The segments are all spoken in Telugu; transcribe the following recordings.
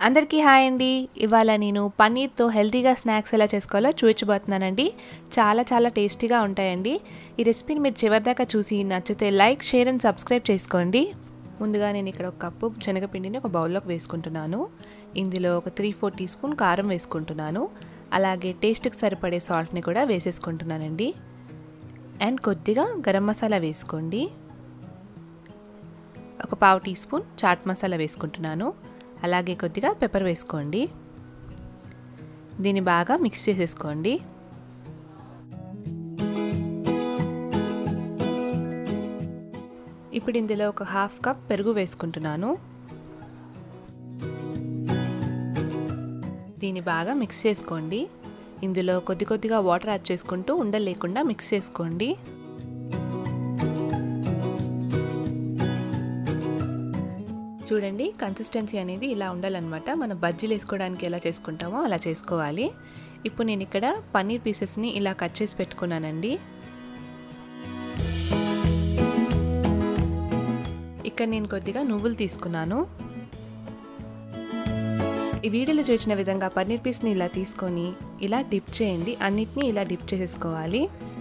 అందరికీ హాయ్ అండి ఇవాళ నేను పన్నీర్తో హెల్తీగా స్నాక్స్ ఎలా చేసుకోవాలో చూపించబోతున్నానండి చాలా చాలా టేస్టీగా ఉంటాయండి ఈ రెసిపీని మీరు చివరిదాకా చూసి నచ్చితే లైక్ షేర్ అండ్ సబ్స్క్రైబ్ చేసుకోండి ముందుగా నేను ఇక్కడ ఒక కప్పు శనగపిండిని ఒక బౌల్లోకి వేసుకుంటున్నాను ఇందులో ఒక త్రీ ఫోర్ టీ స్పూన్ కారం వేసుకుంటున్నాను అలాగే టేస్ట్కి సరిపడే సాల్ట్ని కూడా వేసేసుకుంటున్నానండి అండ్ కొద్దిగా గరం మసాలా వేసుకోండి ఒక పావు టీ స్పూన్ చాట్ మసాలా వేసుకుంటున్నాను అలాగే కొద్దిగా పెప్పర్ వేసుకోండి దీన్ని బాగా మిక్స్ చేసేసుకోండి ఇప్పుడు ఇందులో ఒక హాఫ్ కప్ పెరుగు వేసుకుంటున్నాను దీన్ని బాగా మిక్స్ చేసుకోండి ఇందులో కొద్ది కొద్దిగా వాటర్ యాడ్ చేసుకుంటూ ఉండలు లేకుండా మిక్స్ చేసుకోండి చూడండి కన్సిస్టెన్సీ అనేది ఇలా ఉండాలన్నమాట మనం బజ్జీలు వేసుకోవడానికి ఎలా చేసుకుంటామో అలా చేసుకోవాలి ఇప్పుడు నేను ఇక్కడ పన్నీర్ పీసెస్ని ఇలా కట్ చేసి పెట్టుకున్నానండి ఇక్కడ నేను కొద్దిగా నువ్వులు తీసుకున్నాను ఈ వీడియోలో చూసిన విధంగా పన్నీర్ పీస్ని ఇలా తీసుకొని ఇలా డిప్ చేయండి అన్నిటినీ ఇలా డిప్ చేసేసుకోవాలి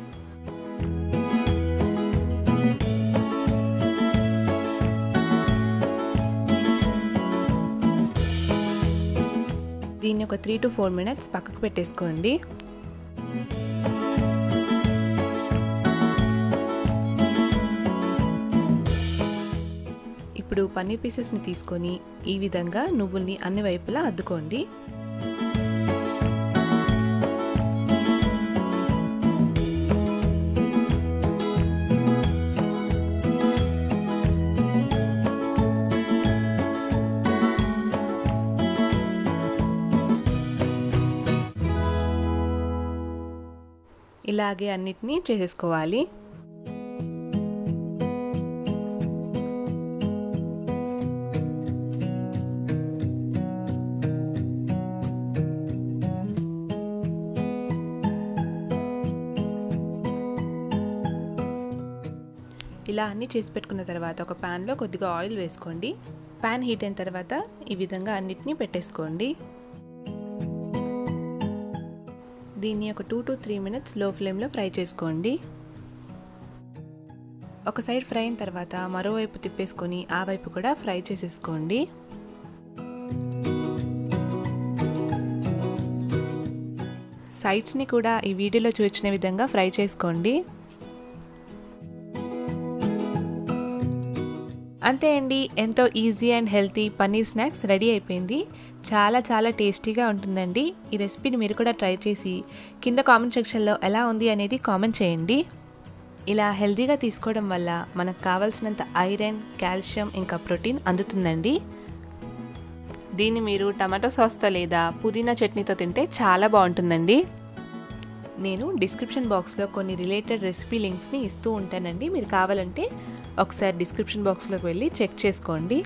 దీన్ని ఒక త్రీ టు ఫోర్ మినిట్స్ పక్కకు పెట్టేసుకోండి ఇప్పుడు పన్నీర్ పీసెస్ని తీసుకొని ఈ విధంగా నువ్వుల్ని అన్ని వైపులా అద్దుకోండి ఇలాగే అన్నిటినీ చేసేసుకోవాలి ఇలా అన్నీ చేసి పెట్టుకున్న తర్వాత ఒక ప్యాన్లో కొద్దిగా ఆయిల్ వేసుకోండి ప్యాన్ హీట్ అయిన తర్వాత ఈ విధంగా అన్నిటినీ పెట్టేసుకోండి దీన్ని ఒక టూ టు త్రీ మినిట్స్ లో ఫ్లేమ్లో ఫ్రై చేసుకోండి ఒక సైడ్ ఫ్రై అయిన తర్వాత మరోవైపు తిప్పేసుకొని ఆ వైపు కూడా ఫ్రై చేసేసుకోండి సైడ్స్ని కూడా ఈ వీడియోలో చూపించిన విధంగా ఫ్రై చేసుకోండి అంతే అండి ఎంతో easy and healthy paneer snacks ready అయిపోయింది చాలా చాలా టేస్టీగా ఉంటుందండి ఈ రెసిపీని మీరు కూడా ట్రై చేసి కింద కామెంట్ సెక్షన్లో ఎలా ఉంది అనేది కామెంట్ చేయండి ఇలా హెల్తీగా తీసుకోవడం వల్ల మనకు కావాల్సినంత ఐరన్ కాల్షియం ఇంకా ప్రోటీన్ అందుతుందండి దీన్ని మీరు టమాటో సాస్తో లేదా పుదీనా చట్నీతో తింటే చాలా బాగుంటుందండి నేను డిస్క్రిప్షన్ బాక్స్లో కొన్ని రిలేటెడ్ రెసిపీ లింక్స్ని ఇస్తూ ఉంటానండి మీరు కావాలంటే ఒకసారి డిస్క్రిప్షన్ బాక్స్లోకి వెళ్ళి చెక్ చేసుకోండి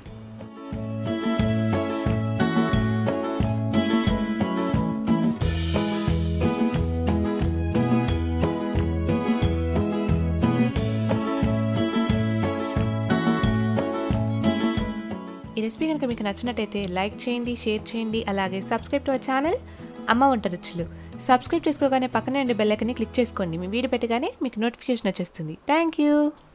ఈ రెసిపీ కనుక మీకు నచ్చినట్టయితే లైక్ చేయండి షేర్ చేయండి అలాగే సబ్స్క్రైబ్ టు అవర్ ఛానల్ అమ్మ వంట రుచులు సబ్స్క్రైబ్ చేసుకోగానే పక్కనే ఉండే బెల్లైకన్ని క్లిక్ చేసుకోండి మీ వీడియో పెట్టగానే మీకు నోటిఫికేషన్ వచ్చేస్తుంది థ్యాంక్ యూ